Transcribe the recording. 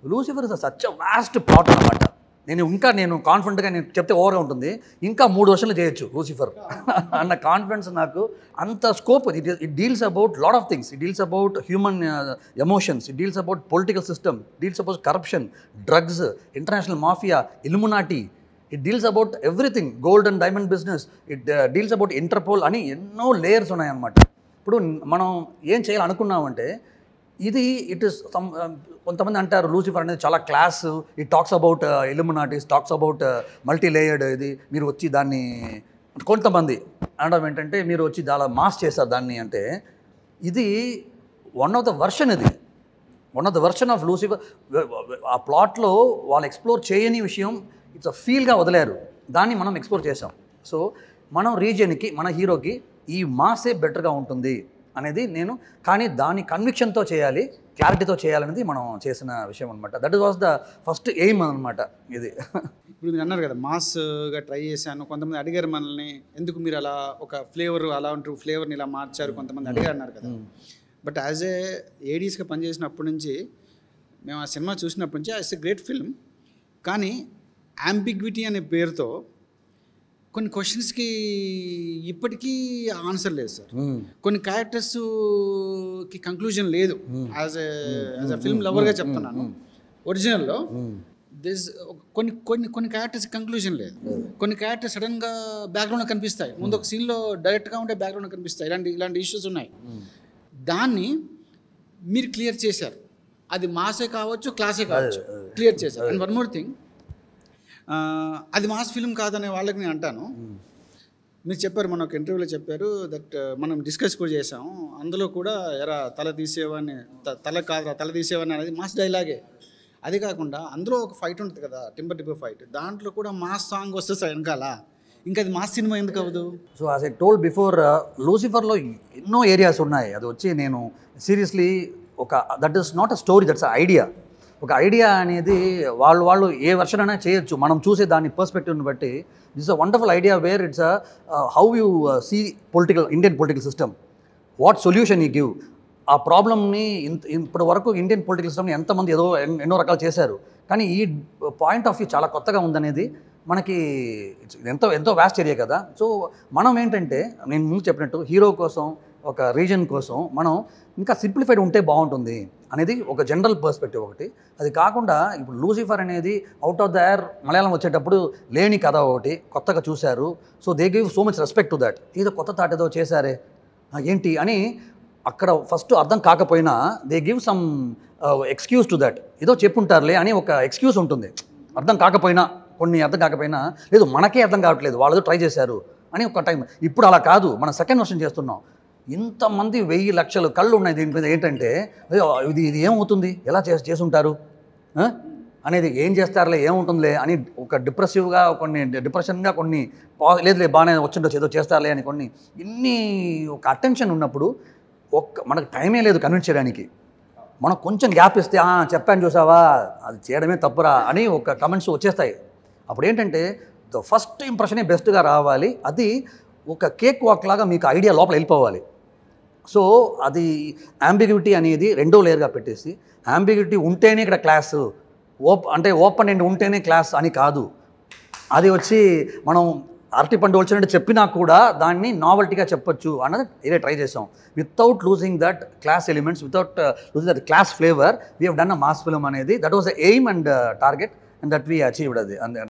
Lucifer is such vast plot అనమాట నేను ఇంకా నేను కాన్ఫిడెంట్గా నేను చెప్తే ఓవర్గా ఉంటుంది ఇంకా మూడు వర్షాలు చేయొచ్చు లూసిఫర్ అన్న కాన్ఫిడెన్స్ నాకు అంత scope it it deals about lot of things it deals about human emotions it deals about political system deals about corruption drugs international mafia illuminati it deals about everything gold and diamond business it deals about Interpol అని ఎన్నో layers ఉన్నాయన్నమాట ఇప్పుడు మనం ఏం చేయాలనుకున్నామంటే ఇది it is some కొంతమంది అంటారు Lucifer అనేది చాలా class it talks about illuminatis talks about multi layered ఇది మీరు వచ్చి దాన్ని కొంతమంది అనడం ఏంటంటే మీరు వచ్చి చాలా మాస్ చేస్తారు దాన్ని అంటే ఇది వన్ ఆఫ్ ద వర్షన్ ఇది one of the version of Lucifer ఆ ప్లాట్లో వాళ్ళు ఎక్స్ప్లోర్ చేయని విషయం ఇట్స్ అ ఫీల్గా వదిలేరు దాన్ని మనం ఎక్స్ప్లోర్ చేసాం సో మనం రీజియన్కి మన హీరోకి ఈ మాసే బెటర్గా ఉంటుంది అనేది నేను కానీ దాని కన్విక్షన్తో చేయాలి క్లారిటీతో చేయాలనేది మనం చేసిన విషయం అనమాట that was the first aim అనమాట ఇది ఇప్పుడు మీరు అన్నారు కదా మాస్గా ట్రై చేశాను కొంతమంది అడిగారు మనల్ని ఎందుకు మీరు అలా ఒక ఫ్లేవర్ అలా ఉంటారు ఫ్లేవర్ని ఇలా మార్చారు కొంతమంది అడిగారు అన్నారు కదా బట్ యాజ్ ఏ ఏడీస్గా పనిచేసినప్పటి నుంచి మేము ఆ సినిమా చూసినప్పటి నుంచి ఇట్స్ ఎ గ్రేట్ ఫిల్మ్ కానీ అంబిగ్విటీ అనే పేరుతో కొన్ని క్వశ్చన్స్కి ఇప్పటికీ ఆన్సర్ లేదు సార్ కొన్ని క్యారెక్టర్స్కి కంక్లూజన్ లేదు as a as a film లవర్గా చెప్తున్నాను ఒరిజినల్లో దిస్ కొన్ని కొన్ని కొన్ని క్యారెక్టర్స్ కంక్లూజన్ లేదు కొన్ని క్యారెక్టర్స్ సడన్గా బ్యాక్గ్రౌండ్లో కనిపిస్తాయి ముందు ఒక సీన్లో డైరెక్ట్గా ఉంటే బ్యాక్గ్రౌండ్లో కనిపిస్తాయి ఇలాంటి ఇలాంటి ఇష్యూస్ ఉన్నాయి దాన్ని మీరు క్లియర్ చేశారు అది మాసే కావచ్చు క్లాసే కావచ్చు క్లియర్ చేశారు అండ్ వన్ మోర్ థింగ్ అది మాస్ ఫిల్మ్ కాదనే వాళ్ళకి నేను అంటాను మీరు చెప్పారు మన ఒక ఇంటర్వ్యూలో చెప్పారు దట్ మనం డిస్కస్ కూడా చేసాం అందులో కూడా ఎరా తల తీసేవాడిని త- తల కాదురా తల తీసేవాడిని అనేది మాస్ డైలాగే అది కాకుండా అందులో ఒక ఫైట్ ఉంటుంది కదా టింబర్ టింబర్ ఫైట్ దాంట్లో కూడా మాస్ సాంగ్ వస్తే సార్ వెనకాల ఇంకా అది మాస్ సినిమా ఎందుకు అవ్వదు so as I told before లూసిఫర్లో ఎన్నో ఏరియాస్ ఉన్నాయి అది వచ్చి నేను సీరియస్లీ ఒక that is not a story that's idea ఒక ఐడియా అనేది వాళ్ళు వాళ్ళు ఏ వర్షన్ అయినా చేయొచ్చు మనం చూసే దాని పర్స్పెక్టివ్ని బట్టి this a wonderful idea where it's how you see political Indian political system what solution ఈ గివ్ ఆ ప్రాబ్లమ్ని ఇంత ఇప్పటి వరకు ఇండియన్ పొలిటికల్ సిస్టమ్ని ఎంతమంది ఏదో ఎన్- ఎన్నో రకాలు చేశారు కానీ ఈ పాయింట్ ఆఫ్ వ్యూ చాలా కొత్తగా ఉందనేది మనకి it's ఎంతో ఎంతో వ్యాస్ట్ ఏరియా కదా సో మనం ఏంటంటే నేను ముందు చెప్పినట్టు హీరో కోసం ఒక రీజన్ కోసం మనం ఇంకా సింప్లిఫైడ్ ఉంటే బాగుంటుంది అనేది ఒక జనరల్ పర్స్పెక్టివ్ ఒకటి అది కాకుండా ఇప్పుడు లూసిఫర్ అనేది out of the air Malayalam వచ్చేటప్పుడు లేని కథ ఒకటి కొత్తగా చూశారు so they give so much respect to that ఏదో కొత్త థాట్ ఏదో చేశారే ఆ, ఏంటి అని అక్కడ ఫస్ట్ అర్థం కాకపోయినా they give some excuse to that ఏదో చెప్పుంటారులే అని ఒక ఎక్స్క్యూజ్ ఉంటుంది అర్థం కాకపోయినా కొన్ని అర్థం కాకపోయినా లేదు మనకే అర్థం కావట్లేదు వాళ్ళు ట్రై చేశారు అని ఒక టైం ఇప్పుడు అలా కాదు మనం సెకండ్ వర్షన్ చేస్తున్నాం ఇంతమంది వెయ్యి లక్షలు కళ్ళు ఉన్నాయి దీని మీద ఏంటంటే అయ్యో, ఇది ఇది ఏమవుతుంది ఎలా చేసి చేసుంటారు ఆ? అనేది ఏం చేస్తారులే ఏముంటుందిలే అని ఒక డిప్రెసివ్గా కొన్ని డిప్రెషన్గా కొన్ని పా- లేదులే బాగానే వచ్చిండొచ్చు ఏదో చేస్తారులే అని కొన్ని ఇన్ని ఒక అటెన్షన్ ఉన్నప్పుడు ఒక్క మనకు టైమే లేదు కన్విన్స్ చేయడానికి మనం కొంచెం గ్యాప్ ఇస్తే "ఆ, చెప్పాను చూసావా అది చేయడమే తప్పురా అని ఒక కమెంట్స్ వచ్చేస్తాయి అప్పుడు ఏంటంటే ద ఫస్ట్ ఇంప్రెషనే బెస్ట్గా రావాలి అది ఒక కేక్ వాక్ లాగా మీకు ఐడియా లోపల వెళ్ళిపోవాలి సో అది అంబిగ్యూటీ అనేది రెండో లేయర్గా పెట్టేసి అంబిగ్యూటీ ఉంటేనే ఇక్కడ క్లాస్ ఓప్ అంటే ఓపెన్ ఎండ్ ఉంటేనే క్లాస్ అని కాదు అది వచ్చి మనం అరటి పండు వచ్చినట్టు చెప్పినా కూడా దాన్ని నావల్టీగా చెప్పొచ్చు అన్నది ఇదే ట్రై చేసాం without losing that class elements without losing that class flavour we have done a mass film అనేది that was the aim and target and that we achieved అది అండ్